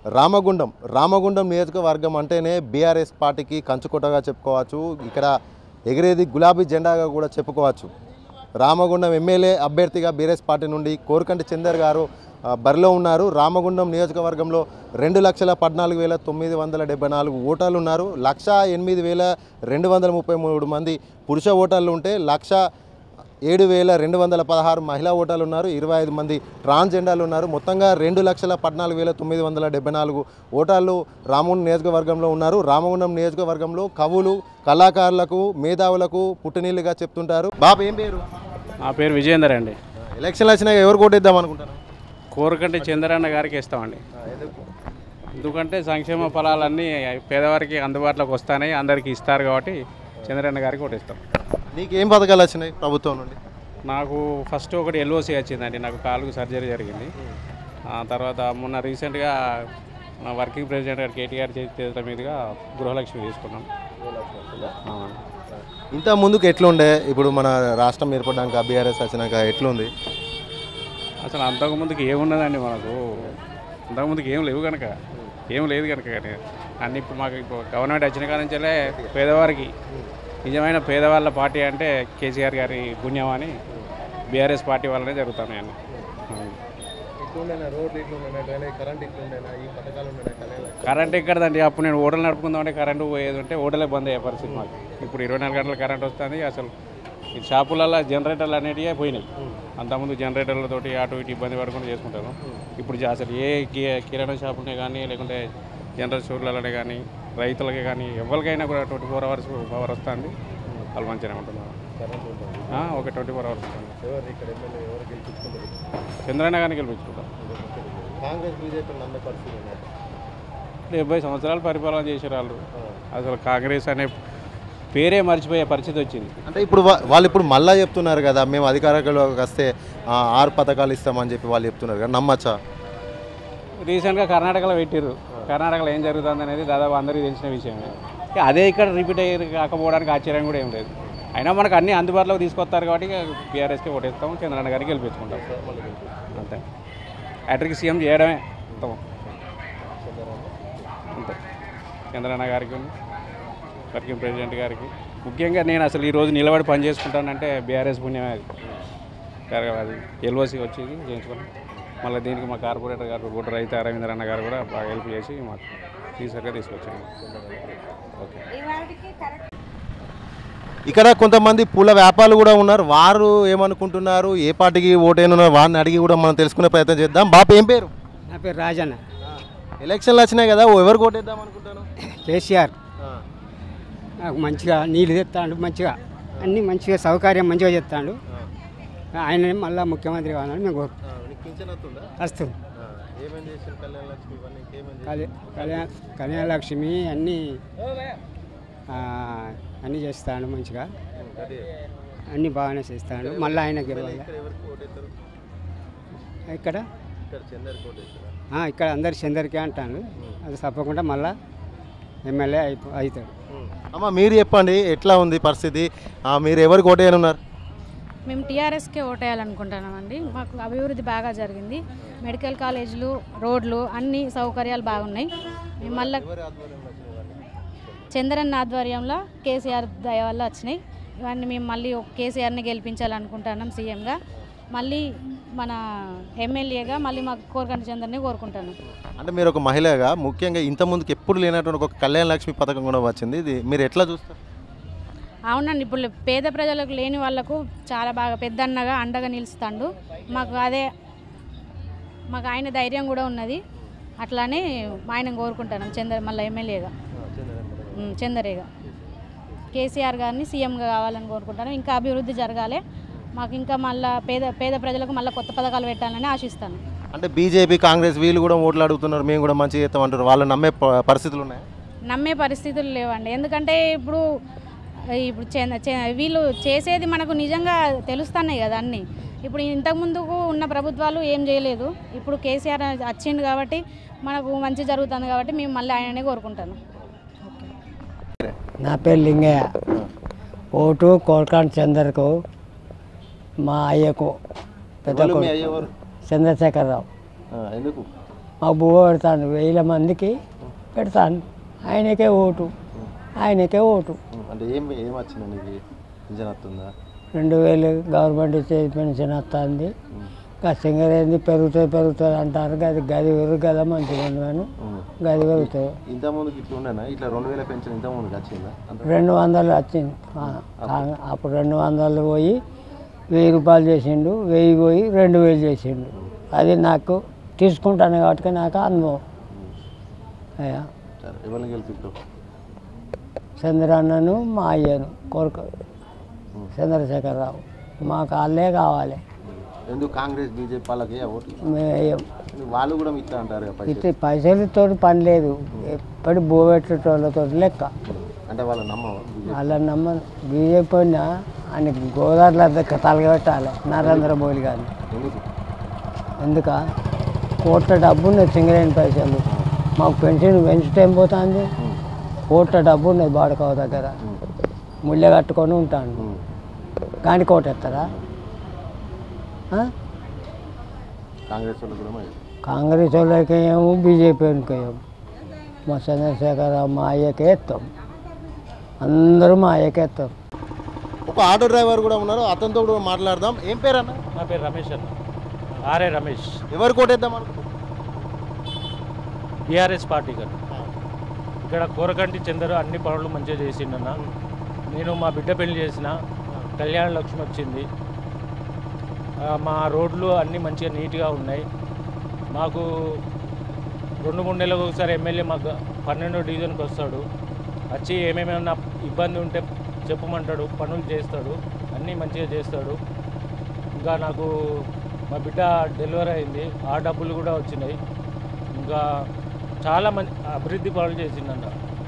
రామగుండం రామగుండం నియోజకవర్గం అంటేనే బీఆర్ఎస్ పార్టీకి కంచుకోటగా చెప్పుకోవచ్చు ఇక్కడ ఎగిరేది గులాబీ జెండాగా కూడా చెప్పుకోవచ్చు రామగుండం ఎమ్మెల్యే అభ్యర్థిగా బీఆర్ఎస్ పార్టీ నుండి కోరుకంటి చందర్ గారు ఆ, బరిలో ఉన్నారు రామగుండం నియోజకవర్గంలో రెండు లక్షల పద్నాలుగు వేల తొమ్మిది వందల డెబ్బై నాలుగు ఓటర్లు ఉన్నారు లక్ష ఎనిమిది వేల రెండు వందల ముప్పై మూడు మంది పురుష ఓటర్లు ఉంటే లక్ష ఏడు వేల రెండు వందల పదహారు మహిళా ఓటర్లు ఉన్నారు ఇరవై ఐదు మంది ట్రాన్స్జెండర్లు ఉన్నారు మొత్తంగా రెండు లక్షల పద్నాలుగు వేల తొమ్మిది వందల డెబ్బై నాలుగు ఓటర్లు రామగుండం నియోజకవర్గంలో ఉన్నారు రామగుండం నియోజకవర్గంలో కవులు కళాకారులకు మేధావులకు పుట్టినీళ్ళుగా చెప్తుంటారు బాబు ఏం పేరు నా పేరు విజయేందర్ అండి ఎలక్షన్లు వచ్చినాక ఎవరు కోటేద్దాం అనుకుంటారు కోరకంటి చంద్రన్న గారికి ఇస్తామండి ఎందుకంటే సంక్షేమ ఫలాలన్నీ పేదవారికి అందుబాటులోకి వస్తాయి అందరికీ ఇస్తారు కాబట్టి చంద్రన్న గారికి ఒకటి ఇస్తాం నీకేం పథకాలు వచ్చినాయి ప్రభుత్వం నుండి నాకు ఫస్ట్ ఒకటి ఎల్ఓసి వచ్చిందండి నాకు కాలుకు సర్జరీ జరిగింది ఆ తర్వాత మొన్న రీసెంట్గా మా వర్కింగ్ ప్రెసిడెంట్ గారు కేటీఆర్ చేతుల మీదుగా గృహలక్ష్మి తీసుకున్నాం అవునండి. ఇంత ముందుకు ఎట్లుండే ఇప్పుడు మన రాష్ట్రం ఏర్పడ్డాక బీఆర్ఎస్ వచ్చినాక ఎట్లుంది అసలు అంతకుముందుకు ఏమున్నదండి మనకు అంతకుముందుకు ఏం లేవు కనుక ఏం లేదు కనుక కానీ అన్ని ఇప్పుడు మాకు ఇప్పుడు గవర్నమెంట్ వచ్చిన కాడ నుంచే పేదవారికి నిజమైన పేదవాళ్ళ పార్టీ అంటే కేసీఆర్ గారి పుణ్యం అని బీఆర్ఎస్ పార్టీ వల్లనే జరుగుతున్నాయండి కరెంట్ ఎక్కడదండి అప్పుడు నేను ఓడలు నడుపుకుందామంటే కరెంటు పోయేది ఉంటే ఓడలే బంద్ అయ్యే పరిస్థితి మాకు ఇప్పుడు ఇరవై నాలుగు గంటల కరెంట్ వస్తుంది అసలు ఈ షాపులలో జనరేటర్లు అనేటివి పోయినాయి అంతకుముందు జనరేటర్లతోటి అటు ఇటు ఇబ్బంది పడుకుంటూ చేసుకుంటారు ఇప్పుడు జా- అసలు ఏ కి- కిరాణా షాపులనే కానీ లేకుంటే జనరల్ స్టోర్లలోనే కానీ రైతులకి కానీ ఎవరికైనా కూడా ట్వంటీ ఫోర్ అవర్స్ పవర్ వస్తుంది వాళ్ళు మంచిగానే ఉంటున్నారు ఆ, ఒక ట్వంటీ ఫోర్ అవర్స్ వస్తుంది చంద్రన్న గారిని గెలిపించుకుంటాం కాంగ్రెస్ బీజేపీ నమ్మే పరిస్థితి ఉన్నాయి డెబ్బై సంవత్సరాలు పరిపాలన చేశారు వాళ్ళు అసలు కాంగ్రెస్ అనే పేరే మర్చిపోయే పరిస్థితి వచ్చింది అంటే ఇప్పుడు వా- వాళ్ళు ఇప్పుడు మళ్ళా చెప్తున్నారు కదా మేము అధికారంలోకి వస్తే ఆ, ఆరు పథకాలు ఇస్తామని చెప్పి వాళ్ళు చెప్తున్నారు కదా నమ్మచ్చా రీసెంట్గా కర్ణాటకలో పెట్టారు కర్ణాటకలో ఏం జరుగుతుంది అనేది దాదాపు అందరికీ తెలిసిన విషయమే ఇక అదే ఇక్కడ రిపీట్ అయ్యి కాకపోవడానికి ఆశ్చర్యం కూడా ఏం లేదు అయినా మనకు అన్ని అందుబాటులోకి తీసుకొస్తారు కాబట్టి బీఆర్ఎస్కి ఓటేస్తాం చంద్రన్న గారికి గెలిపించుకుంటాం అంతే హ్యాట్రిక్ సీఎం చేయడమే ఉత్తమం అంతే చంద్రన్న గారికి వర్కింగ్ ప్రెసిడెంట్ గారికి ముఖ్యంగా నేను అసలు ఈరోజు నిలబడి పని చేసుకుంటానంటే బీఆర్ఎస్ పుణ్యమే అది కరెక్ట్ అది ఎల్ఓసి వచ్చేది చేయించుకున్నాం మళ్ళీ దీనికి మా కార్పొరేటర్ గారు కూడా రైతు అరవిందర్ అన్న గారు కూడా బాగా హెల్ప్ చేసి మాకు టీచర్గా తీసుకొచ్చాను ఓకే ఇక్కడ కొంతమంది పూల వ్యాపారులు కూడా ఉన్నారు వారు ఏమనుకుంటున్నారు ఏ పార్టీకి ఓటేనున్నారు వారిని అడిగి కూడా మనం తెలుసుకునే ప్రయత్నం చేద్దాం బాపు ఏం పేరు నా పేరు రాజన్న ఎలక్షన్లు వచ్చినాయి కదా ఓ ఎవరు ఓటేద్దాం అనుకుంటాను కేసీఆర్ నాకు మంచిగా నీళ్ళు తెస్తాడు మంచిగా అన్నీ మంచిగా సౌకర్యం మంచిగా చేస్తాడు ఆయన మళ్ళీ ముఖ్యమంత్రి కావాలని మేము కోరుకుంటున్నాం వస్తుంది కళ్యాణ కళ్యాణ కళ్యాణ లక్ష్మి అన్నీ ఆ, అన్నీ చేస్తాడు మంచిగా అన్నీ బాగానే చేస్తాడు మళ్ళీ ఆయన గెలవాలి ఇక్కడ ఆ, ఇక్కడ అందరు చందరికే అంటాను అది తప్పకుండా మళ్ళీ ఎమ్మెల్యే అయిపో అవుతాడు అమ్మ మీరు చెప్పండి ఎట్లా ఉంది పరిస్థితి ఆ, మీరు ఎవరికి ఓటేయనున్నారు మేము టీఆర్ఎస్కే ఓటేయాలనుకుంటున్నామండి మాకు అభివృద్ధి బాగా జరిగింది మెడికల్ కాలేజీలు రోడ్లు అన్ని సౌకర్యాలు బాగున్నాయి మేము మళ్ళీ చంద్రన్న ఆధ్వర్యంలో కేసీఆర్ దయ వల్ల వచ్చినాయి ఇవన్నీ మేము మళ్ళీ ఒక కేసీఆర్ని గెలిపించాలనుకుంటున్నాం సీఎంగా మళ్ళీ మన ఎమ్మెల్యేగా మళ్ళీ మాకు కోరకంటి చంద్రని కోరుకుంటున్నాం అంటే మీరు ఒక మహిళగా ముఖ్యంగా ఇంత ముందుకు ఎప్పుడు లేనటువంటి ఒక కళ్యాణ లక్ష్మి పథకం కూడా వచ్చింది ఇది మీరు ఎట్లా చూస్తారు అవునండి ఇప్పుడు పేద ప్రజలకు లేని వాళ్ళకు చాలా బాగా పెద్దన్నగా అండగా నిలుస్తాడు మాకు అదే మాకు ఆయన ధైర్యం కూడా ఉన్నది అట్లానే ఆయన కోరుకుంటాను చంద్ర మళ్ళీ ఎమ్మెల్యేగా ఉమ్, చంద్రేగా కేసీఆర్ గారిని సీఎంగా కావాలని కోరుకుంటాను ఇంకా అభివృద్ధి జరగాలి మాకు ఇంకా మళ్ళీ పేద పేద ప్రజలకు మళ్ళీ కొత్త పథకాలు పెట్టాలని ఆశిస్తాను అంటే బీజేపీ కాంగ్రెస్ వీళ్ళు కూడా ఓట్లు అడుగుతున్నారు మేము కూడా మంచిగా చేస్తాం అంటారు వాళ్ళు నమ్మే ప- పరిస్థితులు ఉన్నాయి నమ్మే పరిస్థితులు లేవండి ఎందుకంటే ఇప్పుడు ఇప్పుడు చే- చే- వీళ్ళు చేసేది మనకు నిజంగా తెలుస్తున్నాయి కదా అన్నీ ఇప్పుడు ఇంతకుముందుకు ఉన్న ప్రభుత్వాలు ఏం చేయలేదు ఇప్పుడు కేసీఆర్ వచ్చిండు కాబట్టి మనకు మంచి జరుగుతుంది కాబట్టి మేము మళ్ళీ ఆయననే కోరుకుంటాను నా పేరు లింగయ్య ఓటు కోల్కాండ్ చందర్కు మా అయ్యకు పెద్ద ఎవరు మీ కొడుకు అయ్య ఎవరు? చంద్రశేఖరరావు ఆ, ఎందుకు మా బువ్వ పెడతాను వేల మందికి పెడతాను ఆయనకే ఓటు ఆయనకే ఓటు అంటే ఏం ఏం వచ్చింది నీకు పింఛన్ వస్తుందా రెండు వేలు గవర్నమెంట్ ఇచ్చే పెన్షన్ వస్తుంది కష్టంగా ఏంది పెరుగుతుంది పెరుగుతుంది అంటారు గది గది పెరుగు కదా మంచిగా ఉండను గది పెరుగుతుంది ఇంత ముందుకి ఇట్లా ఉండేనా ఇట్లా రెండు వేల పెన్షన్ ఇంత ముందుకు వచ్చిందా అంత రెండు వందలు వచ్చింది ఆ, కా- అప్పుడు రెండు వందలు పోయి వెయ్యి రూపాయలు చేసిండు వెయ్యి పోయి రెండు వేలు చేసిండు అది నాకు తీసుకుంటాను కాబట్టి నాకు అనుభవం అయ్యా సరే ఎవరిని గెలిపిస్తావు చంద్రన్నను మా అయ్యను కోరిక చంద్రశేఖరరావు మాకు వాళ్ళే కావాలి ఎందుకు కాంగ్రెస్ బీజేపీ వాళ్ళకి ఓట్లు మేము వేయం. వాళ్ళు కూడా ఇట్లా అంటారు కదా పైసలు. ఇట్లా పైసలతో పని లేదు ఎప్పటి బోబెట్టేటోళ్ళతో లెక్క అంటే వాళ్ళ నమ్మవు వాళ్ళ నమ్మ బీజేపీ ఆయన గోదావరిలో దగ్గర తలగబెట్టాలి నరేంద్ర మోడీ గారిని ఎందుకు ఎందుక కోట్ల డబ్బు ఉన్నది సింగరేణి పైసలు మాకు పెన్షన్ పెంచుతే ఏం పోతుంది కోట్ల డబ్బు ఉన్నది బాడకావ దగ్గర ముళ్ళ కట్టుకొని ఉంటాను కానీ కోటెత్తారా ఆ? కాంగ్రెస్ వాళ్ళు కూడా మరి కాంగ్రెస్ వాళ్ళకి ఏమో బీజేపీ వాళ్ళకి ఏమో మా చంద్రశేఖరరావు మా అయ్యకే ఎత్తాం అందరూ మా అయ్యకే ఎత్తాం ఒక ఆటో డ్రైవర్ కూడా ఉన్నారు అతనితో కూడా మాట్లాడదాం ఏం పేరు అన్న నా పేరు రమేష్ అన్న ఆర్ఏ రమేష్ ఎవరు కోటేద్దాం అనుకుంటున్నారు బీఆర్ఎస్ పార్టీ గారు ఇక్కడ కూరకంటి చందరు అన్ని పనులు మంచిగా చేసిండన్న నేను మా బిడ్డ పెళ్లి చేసిన కళ్యాణ లక్ష్మి వచ్చింది ఆ, మా రోడ్లు అన్నీ మంచిగా నీట్గా ఉన్నాయి మాకు రెండు మూడు నెలలకు ఒకసారి ఎమ్మెల్యే మాకు పన్నెండో డివిజన్కి వస్తాడు వచ్చి ఏమేమైనా ఇబ్బంది ఉంటే చెప్పమంటాడు పనులు చేస్తాడు అన్నీ మంచిగా చేస్తాడు ఇంకా నాకు మా బిడ్డ డెలివరీ అయింది ఆ డబ్బులు కూడా వచ్చినాయి ఇంకా చాలా మంచి అభివృద్ధి పనులు చేసిండన్న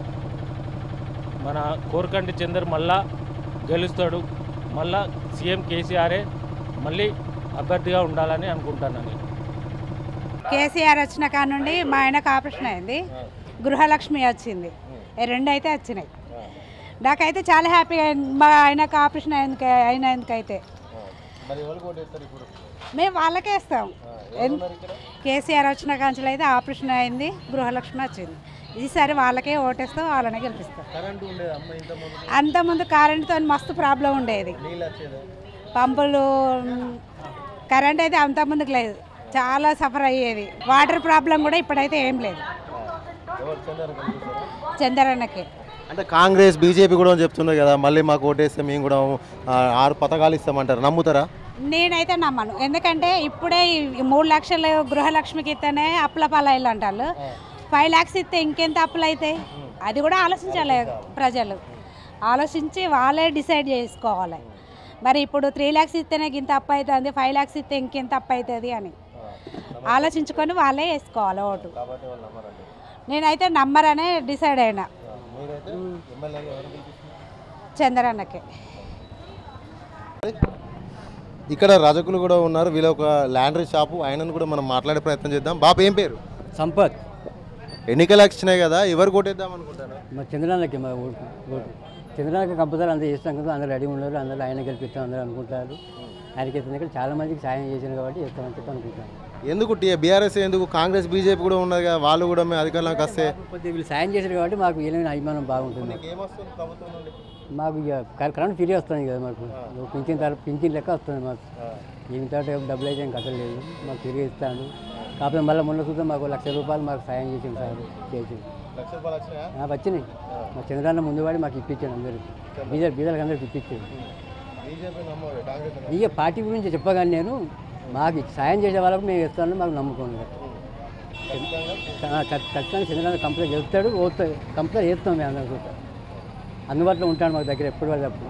మన కోరకంటి చందర్ మళ్ళా గెలుస్తాడు మళ్ళా సీఎం కేసీఆరే మళ్ళీ అభ్యర్థిగా ఉండాలని అనుకుంటాను నేను కేసీఆర్ వచ్చిన కాడ నుండి మా ఆయనకు ఆపరేషన్ అయింది గృహలక్ష్మి వచ్చింది ఈ రెండు అయితే వచ్చినాయి నాకైతే చాలా హ్యాపీగా అయింది మా ఆయనకు ఆపరేషన్ అయినందుకు అయినందుకైతే మరి ఎవరు కోటేస్తారు ఇప్పుడు మేము వాళ్ళకే ఇస్తాం ఎన్- కేసీఆర్ వచ్చిన కాంచెలు అయితే ఆపరేషన్ అయింది గృహలక్ష్మి వచ్చింది ఈసారి వాళ్ళకే ఓటేస్తాం వాళ్ళనే గెలిపిస్తాం కరెంటు ఉండేది అమ్మ ఇంత ముందు అంతకుముందు కరెంటుతో మస్తు ప్రాబ్లం ఉండేది నీళ్ళు వచ్చేదా పంపులు మ్, కరెంట్ అయితే అంతకుముందుకు లేదు చాలా సఫర్ అయ్యేది వాటర్ ప్రాబ్లం కూడా ఇప్పుడైతే ఏం లేదు ఎవరు చంద్ర కనిపిస్తారా? చంద్రన్నకి అంటే కాంగ్రెస్ బీజేపీ కూడా చెప్తున్నారు కదా మళ్ళీ మాకు ఓటేస్తే మేము కూడా ఆ, ఆరు పథకాలు ఇస్తామంటారు నమ్ముతారా నేనైతే నమ్మను ఎందుకంటే ఇప్పుడే ఈ మూడు లక్షలు గృహలక్ష్మికి ఇస్తేనే అప్పుల పాలైలు అంటారు ఫైవ్ ల్యాక్స్ ఇస్తే ఇంకెంత అప్పులు అవుతాయి అది కూడా ఆలోచించాలి ప్రజలు ఆలోచించి వాళ్ళే డిసైడ్ చేసుకోవాలి మరి ఇప్పుడు త్రీ ల్యాక్స్ ఇస్తేనే ఇంత అప్పు అవుతుంది ఫైవ్ ల్యాక్స్ ఇస్తే ఇంకెంత అప్పు అవుతుంది అని ఆలోచించుకొని వాళ్ళే వేసుకోవాలి ఓటు నేనైతే నమ్మరనే డిసైడ్ అయినా చంద్రన్నకే ఇక్కడ రజకులు కూడా ఉన్నారు వీళ్ళ ఒక ల్యాండరీ షాపు ఆయనను కూడా మనం మాట్లాడే ప్రయత్నం చేద్దాం బాబు ఏం పేరు సంపత్ ఎన్నికలు వచ్చినాయి కదా ఎవరు కొట్టేద్దాం అనుకుంటారు మా చంద్రనాథకి మా ఓటు ఓటు చంద్రనాథకి కంపల్సరీ అందరూ చేస్తాం కదా అందరూ రెడీ ఉన్నారు అందరూ ఆయన గెలిపిస్తాం అందరూ అనుకుంటారు ఆయనకి ఎందుకంటే చాలా మందికి సాయం చేశారు కాబట్టి చేస్తామని చెప్పి అనుకుంటాను ఎందుకు బీఆర్ఎస్ ఎందుకు కాంగ్రెస్ బీజేపీ కూడా ఉన్నది కదా వాళ్ళు కూడా మేము అధికారంలోకి వస్తే కొద్దిగా వీళ్ళు సాయం చేశారు కాబట్టి మాకు వీళ్ళని అభిమానం బాగుంటుంది ఏమొస్తుంది ప్రభుత్వం నుండి మాకు ఇక కర- కరెంట్ ఫ్రీ వస్తుంది కదా మాకు పింఛన్ తర పింఛన్ లెక్క వస్తుంది మాకు ఏమి తర్వాత డబ్బులు అయితే ఏం కట్టలేదు మాకు తిరిగి ఇస్తాను కాకపోతే మళ్ళీ మొన్న చూద్దాం మాకు లక్ష రూపాయలు మాకు సాయం చేసింది సార్ చేసి లక్ష రూపాయలు వచ్చినాయా ఆ, వచ్చినాయి మా చంద్రాన్న ముందు వాడి మాకు ఇప్పించాడు అందరికి బీదర్ బీదర్కి అందరికి ఇప్పించాడు బీజేపీ నమ్మరు కాంగ్రెస్ ఇక పార్టీ గురించి చెప్పగానే నేను మాకు సాయం చేసే వాళ్ళకు మేము ఇస్తానని మాకు నమ్మకం ఉంది ఆ, ఖ- ఖచ్చితంగా చంద్రబాబు కంప్లీట్ చెప్తాడు ఓతా కంప్లీట్ చేస్తాం మేము అందరం కూడా అందుబాటులో ఉంటాడు మాకు దగ్గర ఎప్పుడు వాళ్ళు అప్పుడు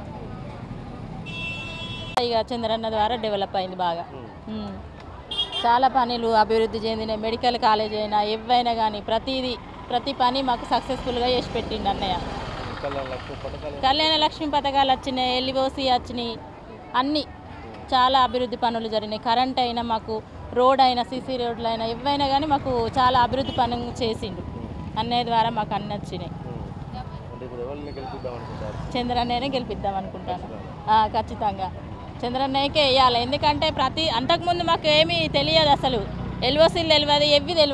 ఇక చంద్రన్న ద్వారా డెవలప్ అయింది బాగా ఉమ్. చాలా పనులు అభివృద్ధి చెందినాయి మెడికల్ కాలేజ్ అయినా ఏవైనా కానీ ప్రతిదీ ప్రతి పని మాకు సక్సెస్ఫుల్గా చేసి పెట్టిండు అన్నయ్య కళ్యాణ లక్ష్మి పథకాలు వచ్చినాయి ఎల్లిబోసి వచ్చినాయి అన్నీ చాలా అభివృద్ధి పనులు జరిగినాయి కరెంట్ అయినా మాకు రోడ్ అయినా సీసీ రోడ్లు అయినా ఏవైనా కానీ మాకు చాలా అభివృద్ధి పనులు చేసిండు అన్నయ్య ద్వారా మాకు అన్నీ వచ్చినాయి అంటే ఇప్పుడు ఎవరిని గెలిపిద్దాం అనుకుంటారు చంద్రన్నయ్యనే గెలిపిద్దాం అనుకుంటాను ఆ, ఖచ్చితంగా చంద్రన్నయ్యకే వేయాలి ఎందుకంటే ప్రతి అంతకుముందు మాకు ఏమీ తెలియదు అసలు ఎల్ఓసీలు తెలియదు ఎవ్వి తెలియదు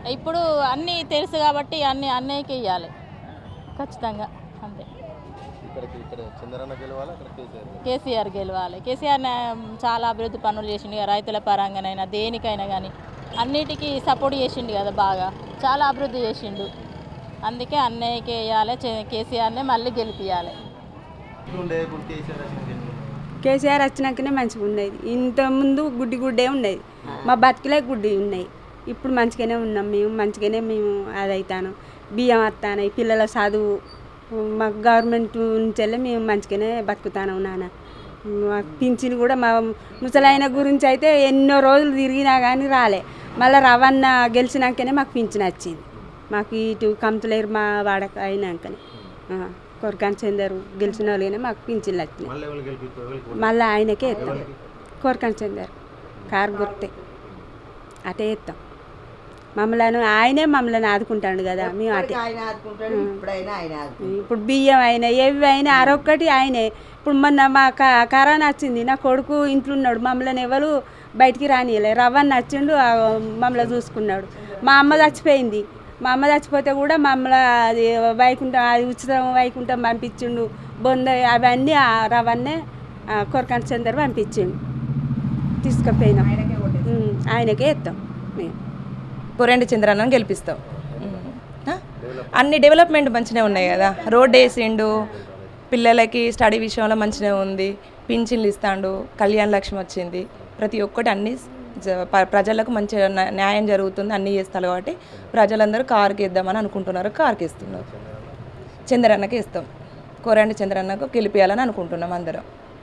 ఇప్పుడు అన్నీ తెలుసు కాబట్టి అన్నీ అన్నయ్యకి ఇవ్వాలి ఖచ్చితంగా అంతే ఇక్కడికి ఇక్కడ చంద్రన్న గెలవాలి అక్కడ కేసీఆర్ గెలవాలి. కేసీఆర్ గెలవాలి కేసీఆర్ నా- చాలా అభివృద్ధి పనులు చేసిండు కదా రైతుల పరంగానైనా దేనికైనా కానీ అన్నిటికీ సపోర్ట్ చేసిండు కదా బాగా చాలా అభివృద్ధి చేసిండు అందుకే అన్నయ్యకి వేయాలి చే- కేసీఆర్నే మళ్ళీ గెలిపియాలి ఇట్లుండే ఇప్పుడు కేసీఆర్ వచ్చినాక ఎట్లుండే? కేసీఆర్ వచ్చినాకనే మంచిగా ఉండేది ఇంత ముందు గుడ్డి గుడ్డే ఉండేది మా బతుకులే గుడ్డి ఉన్నాయి ఇప్పుడు మంచిగానే ఉన్నాం మేము మంచిగానే మేము అదైతాను బియ్యం వస్తాను పిల్లల చదువు మాకు గవర్నమెంట్ నుంచి మేము మంచిగానే బతుకుతాను నాన్న మాకు పింఛన్ కూడా మా ముసలాయన గురించి అయితే ఎన్నో రోజులు తిరిగినా కానీ రాలే మళ్ళీ రవణ గెలిచినాకనే మాకు పింఛన్ వచ్చింది మాకు ఇటు కంతులేరు మా వాడక అయినాకనే కొరకాని చెందారు గెలిచిన వాళ్ళనే మాకు పింఛన్లు వచ్చినాయి మళ్ళీ ఎవరు గెలిపిస్తారు ఎవరికి ఓటు? మళ్ళీ ఆయనకే ఎత్తాం కోరకని చెందారు కారు గుర్తే అటే ఎత్తాం మమ్మల్ని ఆయనే మమ్మల్ని ఆదుకుంటాడు కదా మేము అటే ఇప్పుడు బియ్యం అయినా ఏవి అయినా అరొక్కటి ఆయనే ఇప్పుడు మొన్న మా క- కరోనా వచ్చింది నా కొడుకు ఇంట్లో ఉన్నాడు మమ్మల్ని ఎవరు బయటికి రానియలే రవ్వని నచ్చిండు ఆ మమ్మల్ని చూసుకున్నాడు మా అమ్మ చచ్చిపోయింది మా అమ్మ చచ్చిపోతే కూడా మమ్మల్ని అది వైకుంఠం అది ఉచితం వైకుంఠం పంపించిండు బొంద అవన్నీ ఆ రవన్నే కొరకంట చందర్ పంపించిండు తీసుకుపోయినాం ఉమ్, ఆయనకే ఎత్తాం మేము కొరెండి చంద్రన్నను గెలిపిస్తాం ఆ? అన్ని డెవలప్మెంట్ మంచిగా ఉన్నాయి కదా రోడ్ వేసిండు పిల్లలకి స్టడీ విషయంలో మంచిగా ఉంది పింఛన్లు ఇస్తాడు కళ్యాణ లక్ష్మి వచ్చింది ప్రతి ఒక్కటి అన్ని జ- ప- ప్రజలకు మంచిగా న్యా- న్యాయం జరుగుతుంది అన్నీ చేస్తారు కాబట్టి ప్రజలందరూ కారుకి ఇద్దామని అనుకుంటున్నారు కారుకి ఇస్తున్నారు చంద్రన్నకి ఇస్తాం కొరండి చంద్రన్నకు గెలిపియాలని అనుకుంటున్నాం అందరం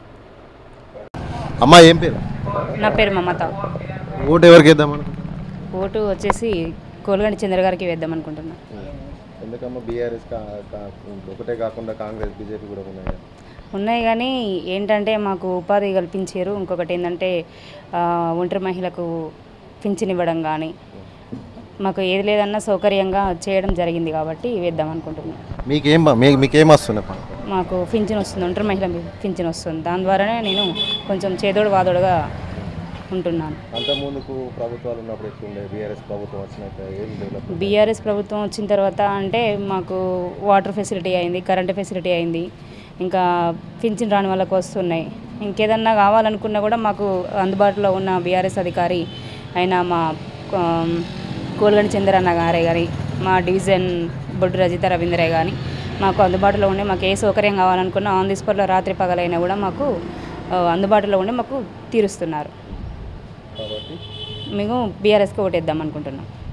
అమ్మా ఏం పేరు నా పేరు మమత ఓటు ఎవరికి వేద్దామని ఓటు వచ్చేసి కోలుగంటి చంద్ర గారికి వేద్దాం అనుకుంటున్నా ఎందుకమ్మా బీఆర్ఎస్ ఒకటే కాకుండా కాంగ్రెస్ బీజేపీ కూడా ఉన్నాయి కదా. ఉన్నాయి కానీ ఏంటంటే మాకు ఉపాధి కల్పించారు ఇంకొకటి ఏంటంటే ఆ, ఒంటరి మహిళకు పింఛన్ ఇవ్వడం కానీ మాకు ఏది లేదన్నా సౌకర్యంగా చేయడం జరిగింది కాబట్టి వేద్దాం అనుకుంటున్నాం మీకేం బా- మీ మీకేం వస్తున్నాయి పా? మాకు పింఛన్ వస్తుంది ఒంటరి మహిళ పింఛన్ వస్తుంది దాని ద్వారానే నేను కొంచెం చేదోడు వాదోడుగా ఉంటున్నాను అంత ముందుకు ప్రభుత్వాలు ఉన్నప్పుడు ఎట్లుండే బీఆర్ఎస్ ప్రభుత్వం వచ్చినాక ఏం డెవలప్ బీఆర్ఎస్ ప్రభుత్వం వచ్చిన తర్వాత అంటే మాకు వాటర్ ఫెసిలిటీ అయింది కరెంట్ ఫెసిలిటీ అయింది ఇంకా పింఛన్ రాని వాళ్ళకు వస్తున్నాయి ఇంకేదన్నా కావాలనుకున్నా కూడా మాకు అందుబాటులో ఉన్న బీఆర్ఎస్ అధికారి అయిన మా ఆ, కోలుగండి చంద్రన్న గారే గారి మా డివిజన్ బొడ్డు రజిత రవీంద్రే కానీ మాకు అందుబాటులో ఉండే మాకు ఏ సౌకర్యం కావాలనుకున్నా ఆన్ ది స్పాట్లో రాత్రి పగలైనా కూడా మాకు ఆ, అందుబాటులో ఉండి మాకు తీరుస్తున్నారు కాబట్టి మేము బీఆర్ఎస్కి ఓటేద్దాం అనుకుంటున్నాం